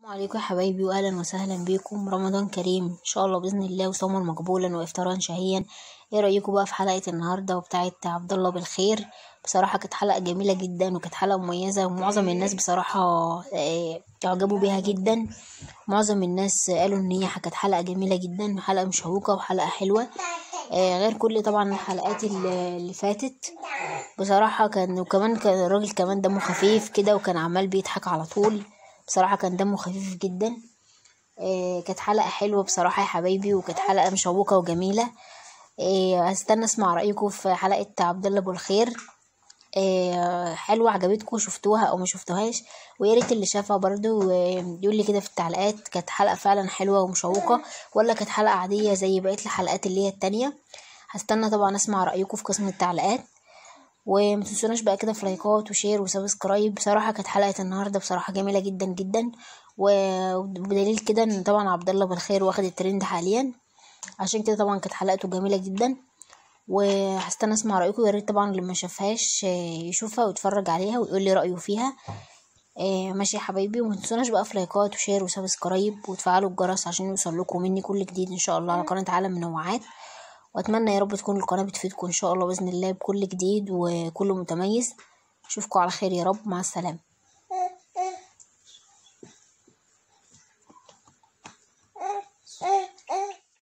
السلام عليكم يا حبايبي واهلا وسهلا بيكم رمضان كريم ان شاء الله باذن الله وصوما مقبولا وافطارا شهيا ايه رايكم بقى في حلقه النهارده وبتاعه عبد الله بالخير بصراحه كانت حلقه جميله جدا وكانت حلقه مميزه ومعظم الناس بصراحه آه، اعجبوا بيها جدا معظم الناس قالوا ان هي كانت حلقه جميله جدا وحلقه مشوقه وحلقه حلوه آه، غير كل طبعا الحلقات اللي اللي فاتت بصراحه كان وكمان كان الراجل كمان دمه خفيف كده وكان عمال بيضحك على طول بصراحة كان دمه خفيف جدا آه، كانت حلقة حلوة بصراحة يا حبايبي وكانت حلقة مشوقة وجميلة آه، هستنى اسمع رأيكم في حلقة عبد الله ابو الخير آه، حلوة عجبتكم شفتوها او ما شفتوهاش ويا ريت اللي شافها برضو آه، يقول لي كده في التعليقات كانت حلقة فعلا حلوة ومشوقة ولا كانت حلقة عادية زي بقية الحلقات اللي هي التانية هستنى طبعا اسمع رأيكم في قسم التعليقات وما تنسوناش بقى كده في لايكات وشير وسبسكرايب بصراحه كانت حلقه النهارده بصراحه جميله جدا جدا وبدليل كده ان طبعا عبد الله بالخير واخد الترند حاليا عشان كده طبعا كانت حلقته جميله جدا وهستنى اسمع رايكم يا ريت طبعا اللي ما شافهاش آه، يشوفها ويتفرج عليها ويقول لي رايه فيها آه، ماشي يا حبايبي وما تنسوناش بقى في لايكات وشير وسبسكرايب وتفعلوا الجرس عشان يوصل لكم مني كل جديد ان شاء الله على قناه عالم منوعات واتمنى يا رب تكون القناه بتفيدكم ان شاء الله باذن الله بكل جديد وكله متميز اشوفكم على خير يا رب مع السلامه